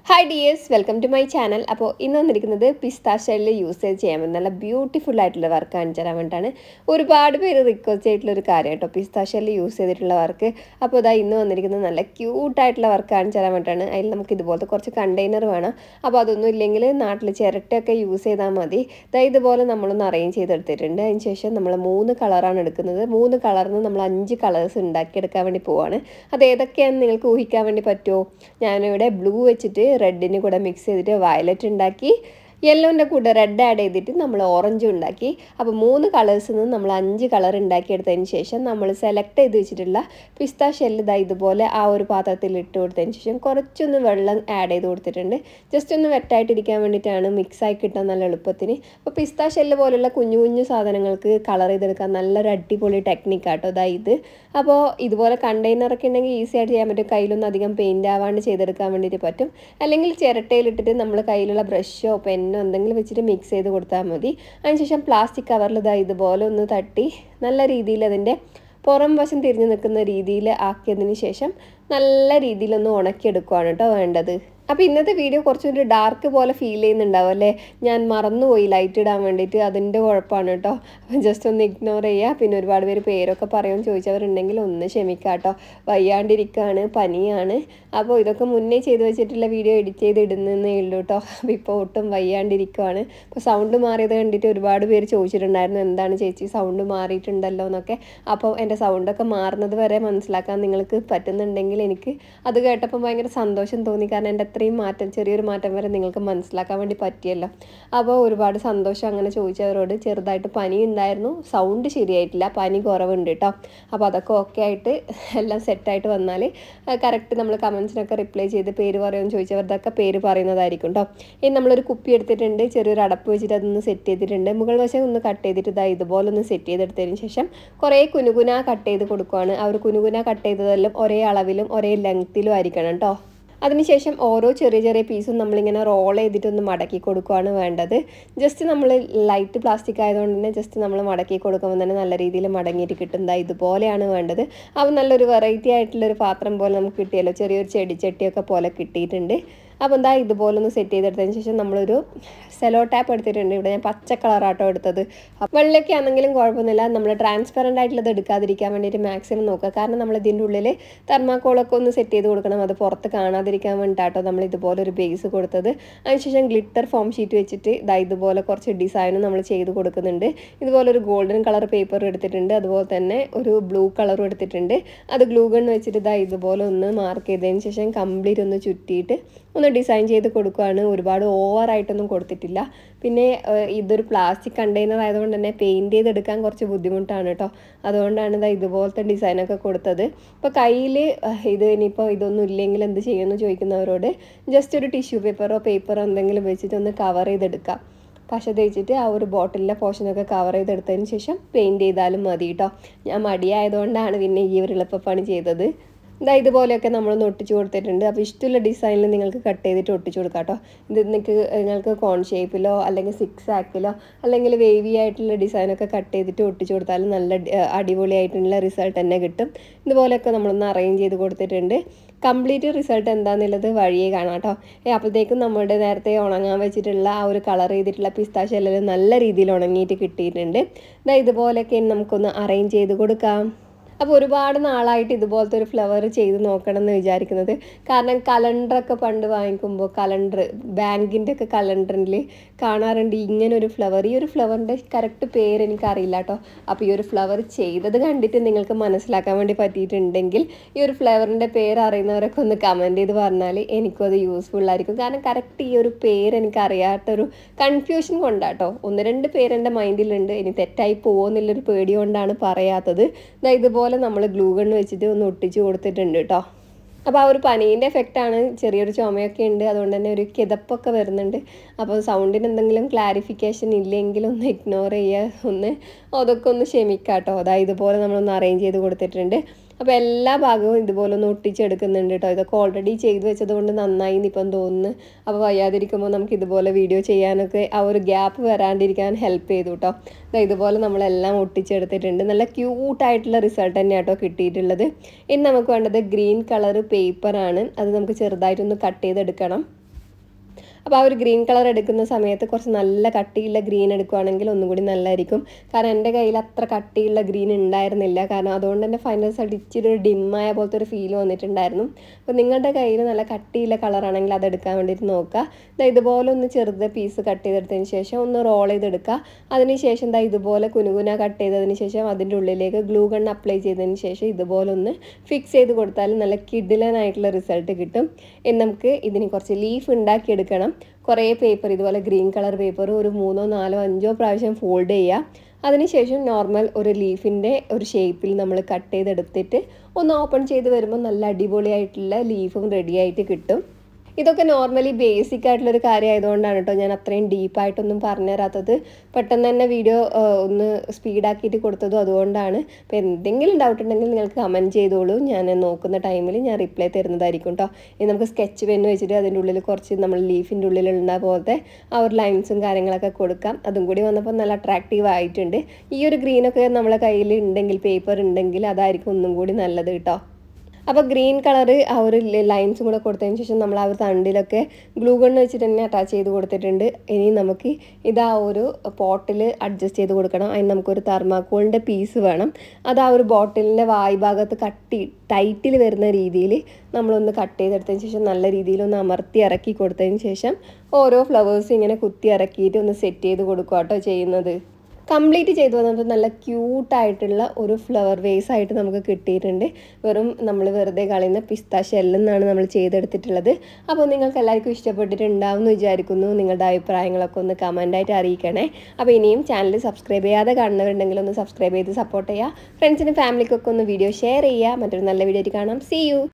hi dears welcome to my channel അപ്പോൾ ഇന്ന് വന്നിരിക്കുന്നത് പിസ്താഷയിൽ യൂസേജ് ചെയ്യാൻ പറ്റുന്ന നല്ല ബ്യൂട്ടിഫുൾ ആയിട്ടുള്ള വർക്ക് കാണിച്ചു തരാൻ വേണ്ടിയിട്ടാണ് ഒരുപാട് പേര് റിക്വസ്റ്റ് ചെയ്തിട്ടുള്ള ഒരു കാര്യം കേട്ടോ പിസ്താഷയിൽ യൂസ് ചെയ്തിട്ടുള്ള വർക്ക് അപ്പോൾ ഇതാ ഇന്ന് വന്നിരിക്കുന്നത് നല്ല ക്യൂട്ടായിട്ടുള്ള വർക്ക് കാണിച്ചു തരാൻ വേണ്ടിയിട്ടാണ് അതിൽ നമുക്ക് ഇതുപോലത്തെ കുറച്ച് കണ്ടെയ്നർ വേണം അപ്പോൾ അതൊന്നും ഇല്ലെങ്കിൽ നാട്ടിൽ ചിരട്ടയൊക്കെ യൂസ് ചെയ്താൽ മതി ഇതാ ഇതുപോലെ നമ്മളൊന്ന് അറേഞ്ച് ചെയ്തെടുത്തിട്ടുണ്ട് അതിന് ശേഷം നമ്മൾ മൂന്ന് കളറാണ് എടുക്കുന്നത് മൂന്ന് കളറിൽ നിന്ന് നമ്മൾ അഞ്ച് കളേഴ്സ് ഉണ്ടാക്കിയെടുക്കാൻ വേണ്ടി പോവാണ് അത് ഏതൊക്കെയാണെന്ന് നിങ്ങൾക്ക് ഊഹിക്കാൻ വേണ്ടി പറ്റുമോ ഞാനിവിടെ ബ്ലൂ വെച്ചിട്ട് റെഡിന് കൂടെ മിക്സ് ചെയ്തിട്ട് വയലറ്റ് ഉണ്ടാക്കി യെല്ലോൻ്റെ കൂടെ റെഡ് ആഡ് ചെയ്തിട്ട് നമ്മൾ ഓറഞ്ച് ഉണ്ടാക്കി അപ്പോൾ മൂന്ന് കളേഴ്സിൽ നിന്ന് നമ്മൾ അഞ്ച് കളർ ഉണ്ടാക്കിയെടുത്തതിന് ശേഷം നമ്മൾ സെലക്ട് ചെയ്ത് വെച്ചിട്ടുള്ള പിസ്ത ഷെല്ല് ഇതാ ഇതുപോലെ ആ ഒരു പാത്രത്തിൽ ഇട്ട് കൊടുത്തതിന് ശേഷം കുറച്ചൊന്ന് വെള്ളം ആഡ് ചെയ്ത് കൊടുത്തിട്ടുണ്ട് ജസ്റ്റ് ഒന്ന് വെറ്റായിട്ടിരിക്കാൻ വേണ്ടിയിട്ടാണ് മിക്സായി കിട്ടാൻ നല്ല എളുപ്പത്തിന് അപ്പോൾ പിസ്ത ഷെല്ല് പോലുള്ള കുഞ്ഞു കുഞ്ഞു സാധനങ്ങൾക്ക് കളർ ചെയ്തെടുക്കാൻ നല്ലൊരു അടിപൊളി ടെക്നിക്കാട്ടോ ഇതാ ഇത് അപ്പോൾ ഇതുപോലെ കണ്ടെയ്നറൊക്കെ ഉണ്ടെങ്കിൽ ഈസി ആയിട്ട് ചെയ്യാൻ പറ്റും കയ്യിലൊന്നും അധികം പെയിൻ്റ് ആവാണ്ട് ചെയ്തെടുക്കാൻ വേണ്ടിയിട്ട് പറ്റും അല്ലെങ്കിൽ ചിരട്ടയിലിട്ടിട്ട് നമ്മൾ കയ്യിലുള്ള ബ്രഷോ പെന്നോ എന്തെങ്കിലും വെച്ചിട്ട് മിക്സ് ചെയ്ത് കൊടുത്താൽ മതി അതിനുശേഷം പ്ലാസ്റ്റിക് കവറിൽ ഇതാ ഇതുപോലെ ഒന്ന് തട്ടി നല്ല രീതിയിൽ അതിൻ്റെ പുറം വശം തിരിഞ്ഞു നിൽക്കുന്ന രീതിയിൽ ആക്കിയതിന് ശേഷം നല്ല രീതിയിലൊന്ന് ഉണക്കിയെടുക്കുകയാണ് കേട്ടോ വേണ്ടത് അപ്പോൾ ഇന്നത്തെ വീഡിയോ കുറച്ചൊരു ഡാർക്ക് പോലെ ഫീൽ ചെയ്യുന്നുണ്ടാവും അല്ലേ ഞാൻ മറന്നുപോയി ലൈറ്റ് ഇടാൻ വേണ്ടിയിട്ട് അതിൻ്റെ കുഴപ്പമാണ് കേട്ടോ അപ്പം ജസ്റ്റ് ഒന്ന് ഇഗ്നോർ ചെയ്യുക പിന്നെ ഒരുപാട് പേര് പേരൊക്കെ പറയുമെന്ന് ചോദിച്ചവരുണ്ടെങ്കിൽ ഒന്ന് ക്ഷമിക്കുക കേട്ടോ വയ്യാണ്ടിരിക്കുകയാണ് പനിയാണ് അപ്പോൾ ഇതൊക്കെ മുന്നേ ചെയ്ത് വെച്ചിട്ടുള്ള വീഡിയോ എഡിറ്റ് ചെയ്ത് ഇടുന്നതേ ഉള്ളൂ കേട്ടോ അപ്പോൾ ഇപ്പോൾ ഒട്ടും വയ്യാണ്ടിരിക്കുകയാണ് അപ്പോൾ സൗണ്ട് മാറിയത് കണ്ടിട്ട് ഒരുപാട് പേര് ചോദിച്ചിട്ടുണ്ടായിരുന്നു എന്താണ് ചേച്ചി സൗണ്ട് മാറിയിട്ടുണ്ടല്ലോ എന്നൊക്കെ അപ്പോൾ എൻ്റെ സൗണ്ടൊക്കെ മാറുന്നത് വരെ മനസ്സിലാക്കാൻ നിങ്ങൾക്ക് പറ്റുന്നുണ്ടെങ്കിൽ എനിക്ക് അത് കേട്ടപ്പോൾ ഭയങ്കര സന്തോഷം തോന്നി കാരണം എൻ്റെ അത്രയും മാറ്റം ചെറിയൊരു മാറ്റം വരെ നിങ്ങൾക്ക് മനസ്സിലാക്കാൻ വേണ്ടി പറ്റിയല്ലോ അപ്പോൾ ഒരുപാട് സന്തോഷം അങ്ങനെ ചോദിച്ചവരോട് ചെറുതായിട്ട് പനി ഉണ്ടായിരുന്നു സൗണ്ട് ശരിയായിട്ടില്ല പനി കുറവുണ്ട് കേട്ടോ അപ്പോൾ അതൊക്കെ ഓക്കെ ആയിട്ട് എല്ലാം സെറ്റായിട്ട് വന്നാൽ കറക്റ്റ് നമ്മൾ കമൻസിനൊക്കെ റിപ്ലൈ ചെയ്ത് പേര് പറയുമെന്ന് ചോദിച്ചവരുടെയൊക്കെ പേര് പറയുന്നതായിരിക്കും കേട്ടോ ഇനി നമ്മളൊരു കുപ്പി എടുത്തിട്ടുണ്ട് ചെറിയൊരു അടപ്പ് വെച്ചിട്ട് അതൊന്ന് സെറ്റ് ചെയ്തിട്ടുണ്ട് മുകൾ വശം ഒന്ന് കട്ട് ചെയ്തിട്ട് ഇതാ ഇതുപോലെ ഒന്ന് സെറ്റ് ചെയ്തെടുത്തതിന് ശേഷം കുറേ കുനുകുന കട്ട് ചെയ്ത് കൊടുക്കുവാണ് ആ ഒരു കുനുകുന കട്ട് ചെയ്തതെല്ലാം ഒരേ അളവിലും ഒരേ ലെങ്ത്തിലും ആയിരിക്കണം കേട്ടോ അതിനുശേഷം ഓരോ ചെറിയ ചെറിയ പീസും നമ്മളിങ്ങനെ റോൾ ചെയ്തിട്ടൊന്ന് മടക്കി കൊടുക്കുകയാണ് വേണ്ടത് ജസ്റ്റ് നമ്മൾ ലൈറ്റ് പ്ലാസ്റ്റിക് ആയതുകൊണ്ട് തന്നെ ജസ്റ്റ് നമ്മൾ മടക്കി കൊടുക്കുമ്പോൾ തന്നെ നല്ല രീതിയിൽ മടങ്ങിയിട്ട് കിട്ടുന്നത് ഇതുപോലെയാണ് വേണ്ടത് അപ്പോൾ നല്ലൊരു വെറൈറ്റി ആയിട്ടുള്ളൊരു പാത്രം പോലെ നമുക്ക് കിട്ടിയല്ലോ ചെറിയൊരു ചെടിച്ചട്ടിയൊക്കെ പോലെ കിട്ടിയിട്ടുണ്ട് അപ്പോൾ എന്താ ഇതുപോലെ ഒന്ന് സെറ്റ് ചെയ്തെടുത്തതിന് ശേഷം നമ്മളൊരു സെലോ ടാപ്പ് എടുത്തിട്ടുണ്ട് ഇവിടെ ഞാൻ പച്ച കളറാട്ടോ എടുത്തത് വെള്ളയൊക്കെ ആണെങ്കിലും കുഴപ്പമൊന്നുമില്ല നമ്മൾ ട്രാൻസ്പെറൻ്റ് ആയിട്ടുള്ളത് എടുക്കാതിരിക്കാൻ വേണ്ടിയിട്ട് മാക്സിമം നോക്കുക കാരണം നമ്മൾ ഇതിൻ്റെ ഉള്ളിൽ തെർമാക്കോളൊക്കെ ഒന്ന് സെറ്റ് ചെയ്ത് കൊടുക്കണം അത് പുറത്ത് കാണാതിരിക്കാൻ വേണ്ടിയിട്ടാട്ടോ നമ്മൾ ഇതുപോലെ ഒരു ബേസ് കൊടുത്തത് അതിനുശേഷം ഗ്ലിറ്റർ ഫോം ഷീറ്റ് വെച്ചിട്ട് ഇതാ ഇതുപോലെ കുറച്ച് ഡിസൈനും നമ്മൾ ചെയ്ത് കൊടുക്കുന്നുണ്ട് ഇതുപോലെ ഒരു ഗോൾഡൻ കളർ പേപ്പർ എടുത്തിട്ടുണ്ട് അതുപോലെ തന്നെ ഒരു ബ്ലൂ കളറും എടുത്തിട്ടുണ്ട് അത് ഗ്ലൂ ഗൺ വെച്ചിട്ട് ഇതാ ഇതുപോലെ ഒന്ന് മാർക്ക് ചെയ്തതിന് ശേഷം കംപ്ലീറ്റ് ഒന്ന് ചുറ്റിയിട്ട് ഒന്ന് ഡിസൈൻ ചെയ്ത് കൊടുക്കുകയാണ് ഒരുപാട് ഓവറായിട്ടൊന്നും കൊടുത്തിട്ടില്ല പിന്നെ ഇതൊരു പ്ലാസ്റ്റിക് കണ്ടെയ്നർ ആയതുകൊണ്ട് തന്നെ പെയിൻറ് ചെയ്തെടുക്കാൻ കുറച്ച് ബുദ്ധിമുട്ടാണ് കേട്ടോ അതുകൊണ്ടാണ് ഇതാ ഇതുപോലത്തെ ഡിസൈനൊക്കെ കൊടുത്തത് ഇപ്പോൾ കയ്യിൽ ഇത് ഇനിയിപ്പോൾ ഇതൊന്നും ഇല്ലെങ്കിൽ എന്ത് ചെയ്യുമെന്ന് ചോദിക്കുന്നവരോട് ജസ്റ്റ് ഒരു ടിഷ്യൂ പേപ്പറോ പേപ്പറോ എന്തെങ്കിലും വെച്ചിട്ട് ഒന്ന് കവർ ചെയ്തെടുക്കാം പശ തേച്ചിട്ട് ആ ഒരു ബോട്ടിലിലെ പോർഷനൊക്കെ കവർ ചെയ്തെടുത്തതിന് ശേഷം പെയിൻറ് ചെയ്താലും മതി കേട്ടോ ഞാൻ മടിയായതുകൊണ്ടാണ് പിന്നെ ഈ ഒരു എളുപ്പപ്പണി ചെയ്തത് ഇതാ ഇതുപോലെയൊക്കെ നമ്മളൊന്ന് ഒട്ടിച്ചു കൊടുത്തിട്ടുണ്ട് അപ്പോൾ ഇഷ്ടമുള്ള ഡിസൈനിൽ നിങ്ങൾക്ക് കട്ട് ചെയ്തിട്ട് ഒട്ടിച്ചു കൊടുക്കാം കേട്ടോ ഇത് നിങ്ങൾക്ക് നിങ്ങൾക്ക് കോൺ ഷേപ്പിലോ അല്ലെങ്കിൽ സിക്സ് ആക്കിലോ അല്ലെങ്കിൽ വേവി ആയിട്ടുള്ള ഡിസൈനൊക്കെ കട്ട് ചെയ്തിട്ട് ഒട്ടിച്ചു കൊടുത്താലും നല്ല അടിപൊളിയായിട്ടുള്ള റിസൾട്ട് തന്നെ കിട്ടും ഇതുപോലെയൊക്കെ നമ്മളൊന്ന് അറേഞ്ച് ചെയ്ത് കൊടുത്തിട്ടുണ്ട് കംപ്ലീറ്റ് റിസൾട്ട് എന്താണെന്നുള്ളത് വഴിയേ കാണാം കേട്ടോ അപ്പോഴത്തേക്കും നമ്മുടെ നേരത്തെ ഉണങ്ങാൻ വെച്ചിട്ടുള്ള ആ ഒരു കളർ ചെയ്തിട്ടുള്ള പിസ്താശെല്ലാം നല്ല രീതിയിൽ ഉണങ്ങിയിട്ട് കിട്ടിയിട്ടുണ്ട് ഇതാ ഇതുപോലെയൊക്കെ നമുക്കൊന്ന് അറേഞ്ച് ചെയ്ത് കൊടുക്കാം അപ്പോൾ ഒരുപാട് നാളായിട്ട് ഇതുപോലത്തെ ഒരു ഫ്ലവർ ചെയ്ത് നോക്കണം എന്ന് വിചാരിക്കുന്നത് കാരണം കലണ്ടറൊക്കെ പണ്ട് വാങ്ങിക്കുമ്പോൾ കലണ്ടർ ബാങ്കിൻ്റെ ഒക്കെ കലണ്ടറിൽ കാണാറുണ്ട് ഇങ്ങനെ ഒരു ഫ്ലവർ ഈ ഒരു ഫ്ലവറിൻ്റെ കറക്റ്റ് പേര് എനിക്കറിയില്ല കേട്ടോ അപ്പോൾ ഈ ഒരു ഫ്ലവർ ചെയ്തത് കണ്ടിട്ട് നിങ്ങൾക്ക് മനസ്സിലാക്കാൻ വേണ്ടി പറ്റിയിട്ടുണ്ടെങ്കിൽ ഈ ഒരു ഫ്ലവറിൻ്റെ പേര് അറിയുന്നവരൊക്കെ ഒന്ന് കമൻറ്റ് ചെയ്ത് പറഞ്ഞാൽ എനിക്കും അത് യൂസ്ഫുൾ ആയിരിക്കും കാരണം കറക്റ്റ് ഈ ഒരു പേര് എനിക്ക് അറിയാത്തൊരു കൺഫ്യൂഷൻ കൊണ്ടാട്ടോ ഒന്ന് രണ്ട് പേര് എൻ്റെ മൈൻഡിലുണ്ട് ഇനി തെറ്റായി പോകുമെന്നുള്ളൊരു പേടി കൊണ്ടാണ് പറയാത്തത് ഇതുപോലെ പോലെ നമ്മൾ ഗ്ലൂ ഗൺ വെച്ചിട്ട് ഒന്ന് ഒട്ടിച്ച് കൊടുത്തിട്ടുണ്ട് കേട്ടോ അപ്പോൾ ആ ഒരു പനീൻ്റെ എഫക്റ്റാണ് ചെറിയൊരു ചുമയൊക്കെ ഉണ്ട് അതുകൊണ്ട് തന്നെ ഒരു കിതപ്പൊക്കെ വരുന്നുണ്ട് അപ്പോൾ സൗണ്ടിന് എന്തെങ്കിലും ക്ലാരിഫിക്കേഷൻ ഇല്ലെങ്കിൽ ഒന്ന് ഇഗ്നോർ ചെയ്യുക ഒന്ന് അതൊക്കെ ഒന്ന് ക്ഷമിക്കാം കേട്ടോ അതായത് ഇതുപോലെ നമ്മളൊന്ന് അറേഞ്ച് ചെയ്ത് കൊടുത്തിട്ടുണ്ട് അപ്പോൾ എല്ലാ ഭാഗവും ഇതുപോലെ ഒന്ന് ഒട്ടിച്ചെടുക്കുന്നുണ്ട് കേട്ടോ ഇതൊക്കെ ഓൾറെഡി ചെയ്തു വെച്ചത് കൊണ്ട് നന്നായി ഇപ്പം തോന്നുന്നു അപ്പോൾ വയ്യാതിരിക്കുമ്പോൾ നമുക്ക് ഇതുപോലെ വീഡിയോ ചെയ്യാനൊക്കെ ആ ഒരു ഗ്യാപ്പ് വരാണ്ടിരിക്കാൻ ഹെൽപ്പ് ചെയ്തു കേട്ടോ ഇതുപോലെ നമ്മളെല്ലാം ഒട്ടിച്ചെടുത്തിട്ടുണ്ട് നല്ല ക്യൂട്ടായിട്ടുള്ള റിസൾട്ട് തന്നെ കേട്ടോ കിട്ടിയിട്ടുള്ളത് ഇനി നമുക്ക് വേണ്ടത് ഗ്രീൻ കളർ പേപ്പറാണ് അത് നമുക്ക് ചെറുതായിട്ടൊന്ന് കട്ട് ചെയ്തെടുക്കണം അപ്പോൾ ആ ഒരു ഗ്രീൻ കളർ എടുക്കുന്ന സമയത്ത് കുറച്ച് നല്ല കട്ടിയുള്ള ഗ്രീൻ എടുക്കുകയാണെങ്കിൽ ഒന്നും കൂടി നല്ലതായിരിക്കും കാരണം എൻ്റെ കയ്യിൽ അത്ര കട്ടിയുള്ള ഗ്രീൻ ഉണ്ടായിരുന്നില്ല കാരണം അതുകൊണ്ട് തന്നെ ഫൈനൽ റിസൾട്ട് ഇച്ചിരി ഒരു ഡിമ്മായ പോലത്തെ ഒരു ഫീൽ വന്നിട്ടുണ്ടായിരുന്നു അപ്പോൾ നിങ്ങളുടെ കയ്യിൽ നല്ല കട്ടിയുള്ള കളറാണെങ്കിൽ അത് എടുക്കാൻ വേണ്ടിയിട്ട് നോക്കുക ദാ ഇതുപോലെ ഒന്ന് ചെറുത് പീസ് കട്ട് ചെയ്തെടുത്തതിന് ശേഷം ഒന്ന് റോൾ ചെയ്തെടുക്കുക അതിനുശേഷം ദാ ഇതുപോലെ കുനുകുന കട്ട് ചെയ്തതിന് ശേഷം അതിൻ്റെ ഉള്ളിലേക്ക് ഗ്ലൂ ഗൺ അപ്ലൈ ചെയ്തതിന് ശേഷം ഇതുപോലെ ഒന്ന് ഫിക്സ് ചെയ്ത് കൊടുത്താൽ നല്ല കിഡിലനായിട്ടുള്ള റിസൾട്ട് കിട്ടും ഇനി നമുക്ക് ഇതിന് കുറച്ച് ലീഫ് ഉണ്ടാക്കിയെടുക്കണം കുറേ പേപ്പർ ഇതുപോലെ ഗ്രീൻ കളർ പേപ്പർ ഒരു മൂന്നോ നാലോ അഞ്ചോ പ്രാവശ്യം ഫോൾഡ് ചെയ്യുക അതിനുശേഷം നോർമൽ ഒരു ലീഫിൻ്റെ ഒരു ഷേപ്പിൽ നമ്മൾ കട്ട് ചെയ്തെടുത്തിട്ട് ഒന്ന് ഓപ്പൺ ചെയ്ത് വരുമ്പോൾ നല്ല അടിപൊളിയായിട്ടുള്ള ലീഫും റെഡി ആയിട്ട് കിട്ടും ഇതൊക്കെ നോർമലി ബേസിക് ആയിട്ടുള്ളൊരു കാര്യം ആയതുകൊണ്ടാണ് കേട്ടോ ഞാൻ അത്രയും ഡീപ്പായിട്ടൊന്നും പറഞ്ഞു തരാത്തത് പെട്ടെന്ന് തന്നെ വീഡിയോ ഒന്ന് സ്പീഡാക്കിയിട്ട് കൊടുത്തതും അതുകൊണ്ടാണ് അപ്പോൾ എന്തെങ്കിലും ഡൗട്ട് ഉണ്ടെങ്കിൽ നിങ്ങൾക്ക് കമൻറ്റ് ചെയ്തോളൂ ഞാൻ നോക്കുന്ന ടൈമിൽ ഞാൻ റിപ്ലൈ തരുന്നതായിരിക്കും കേട്ടോ ഇനി നമുക്ക് സ്കെച്ച് പെന്ന് വെച്ചിട്ട് അതിൻ്റെ ഉള്ളിൽ കുറച്ച് നമ്മൾ ലീഫിൻ്റെ ഉള്ളിലുള്ള പോലത്തെ ആ ഒരു ലൈൻസും കാര്യങ്ങളൊക്കെ കൊടുക്കാം അതും കൂടി വന്നപ്പോൾ നല്ല അട്രാക്റ്റീവ് ആയിട്ടുണ്ട് ഈ ഒരു ഗ്രീനൊക്കെ നമ്മളെ കയ്യിൽ ഉണ്ടെങ്കിൽ പേപ്പർ ഉണ്ടെങ്കിൽ അതായിരിക്കും ഒന്നും കൂടി നല്ലത് കേട്ടോ അപ്പോൾ ഗ്രീൻ കളർ ആ ഒരു ലൈൻസും കൂടെ കൊടുത്തതിന് ശേഷം നമ്മൾ ആ ഒരു തണ്ടിലൊക്കെ ഗ്ലൂ ഗണ്ണ് വെച്ചിട്ട് തന്നെ അറ്റാച്ച് ചെയ്ത് കൊടുത്തിട്ടുണ്ട് ഇനി നമുക്ക് ഇത് ആ ഒരു പോട്ടിൽ അഡ്ജസ്റ്റ് ചെയ്ത് കൊടുക്കണം അതിന് നമുക്കൊരു തെർമാക്കോളിൻ്റെ പീസ് വേണം അത് ആ ഒരു ബോട്ടിലിൻ്റെ വായ് ഭാഗത്ത് കട്ടി ടൈറ്റിൽ വരുന്ന രീതിയിൽ നമ്മളൊന്ന് കട്ട് ചെയ്തെടുത്തതിന് ശേഷം നല്ല രീതിയിൽ ഒന്ന് അമർത്തി ഇറക്കി കൊടുത്തതിന് ശേഷം ഓരോ ഫ്ലവേഴ്സ് ഇങ്ങനെ കുത്തി ഇറക്കിയിട്ട് ഒന്ന് സെറ്റ് ചെയ്ത് കൊടുക്കുക കേട്ടോ ചെയ്യുന്നത് കംപ്ലീറ്റ് ചെയ്തു വന്നപ്പോൾ നല്ല ക്യൂട്ടായിട്ടുള്ള ഒരു ഫ്ലവർ വേസ് ആയിട്ട് നമുക്ക് കിട്ടിയിട്ടുണ്ട് വെറും നമ്മൾ വെറുതെ കളയുന്ന പിസ്ത ഷെല്ലെന്നാണ് നമ്മൾ ചെയ്തെടുത്തിട്ടുള്ളത് അപ്പോൾ നിങ്ങൾക്ക് എല്ലാവർക്കും ഇഷ്ടപ്പെട്ടിട്ടുണ്ടാവും എന്ന് വിചാരിക്കുന്നു നിങ്ങളുടെ അഭിപ്രായങ്ങളൊക്കെ ഒന്ന് കമൻ്റായിട്ട് അറിയിക്കണേ അപ്പോൾ ഇനിയും ചാനൽ സബ്സ്ക്രൈബ് ചെയ്യാതെ കാണുന്നവരുണ്ടെങ്കിൽ ഒന്ന് സബ്സ്ക്രൈബ് ചെയ്ത് സപ്പോർട്ട് ചെയ്യുക ഫ്രണ്ട്സിനും ഫാമിലിക്കൊക്കെ ഒന്ന് വീഡിയോ ഷെയർ ചെയ്യുക മറ്റൊരു നല്ല വീഡിയോ ആയിട്ട് കാണാം സി യു